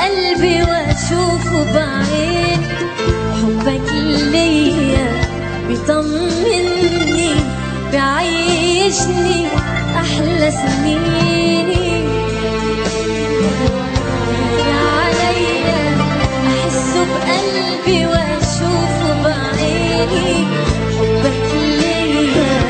بقلبي واشوفه بعيني حبك ليا بيطمني بيعيشني احلى سنيني يا عليا احسه بقلبي واشوفه بعيني حبك ليا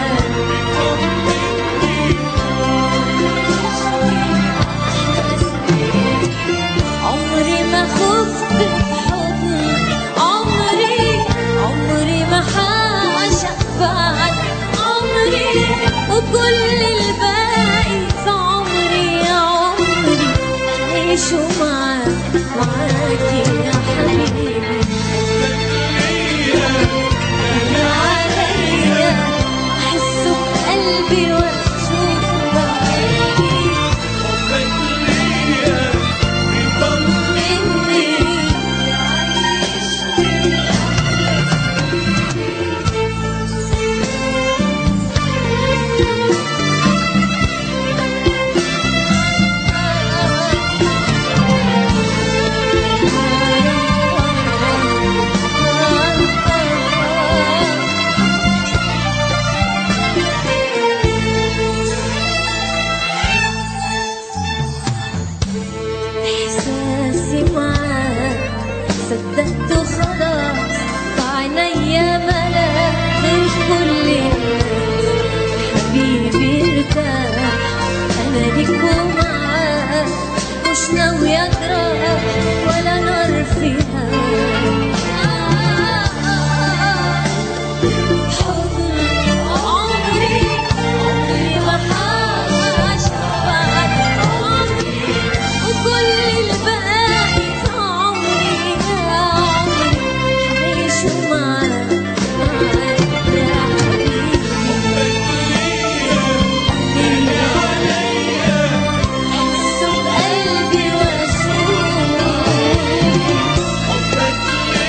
عمري ما خفت بحضن عمري عمري ما حعشق بعد عمري وكل الباقي في عمري يا عمري عيشه معاك معاك يا حبيبي يا عليا احسه بقلبي واشوفه بعيني مني احساسي معاك صدقته خلاص في عينيا ملا من كل الناس حبيبي ارتاح انا ليك ومعاك مش ناوية اجرح ولا نار فيها حضن عمري عمري ما حعشق بعد عمري وكل الباقي في عمري يا عمري عايش معاك معاك يا حبيبي أحس بقلبي وأشوف حبك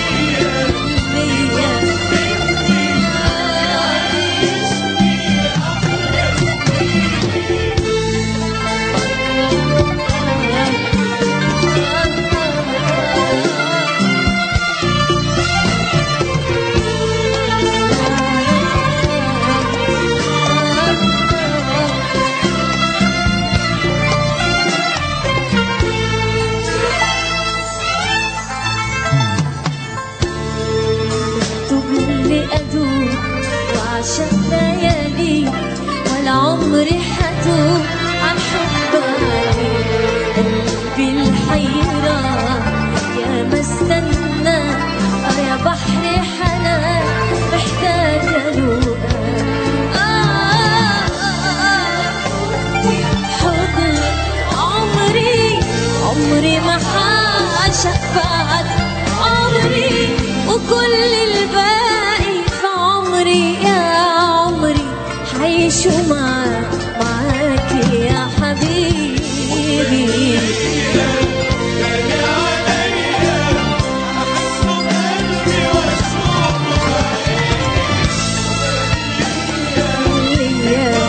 ليا مكتوب لي أدوب وعشان ليالي ولا عمري حتوب عن حب عليك قلبي الحيران يا ما استنى آه يا بحر حنان محتاجة لقاك آه حضن عمري عمري ما حعشق بعد عمري وكل الباقي في عمري يا عمري حيشوا معاك معاك يا حبيبي ليا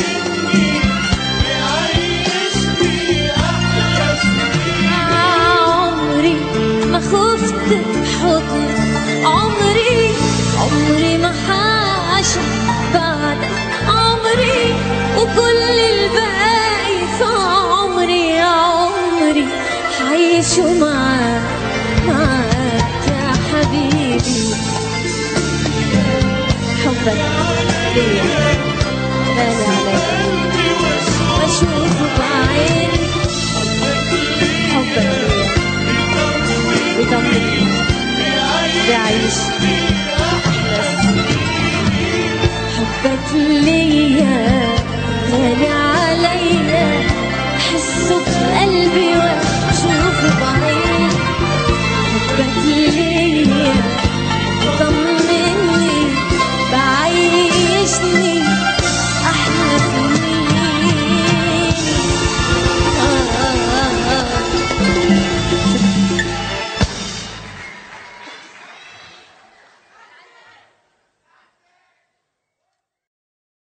عمري ما خفت بحضن عمري عمري ما حعشق بعدك عمري وكل الباقي في عمري يا عمري حيشوا معاك معاك يا حبيبي حبك ليا لا لا لا أشوفه بعيني حبك ليا بيطمني بيعيش حبك ليا غالي عليا احسه بقلبي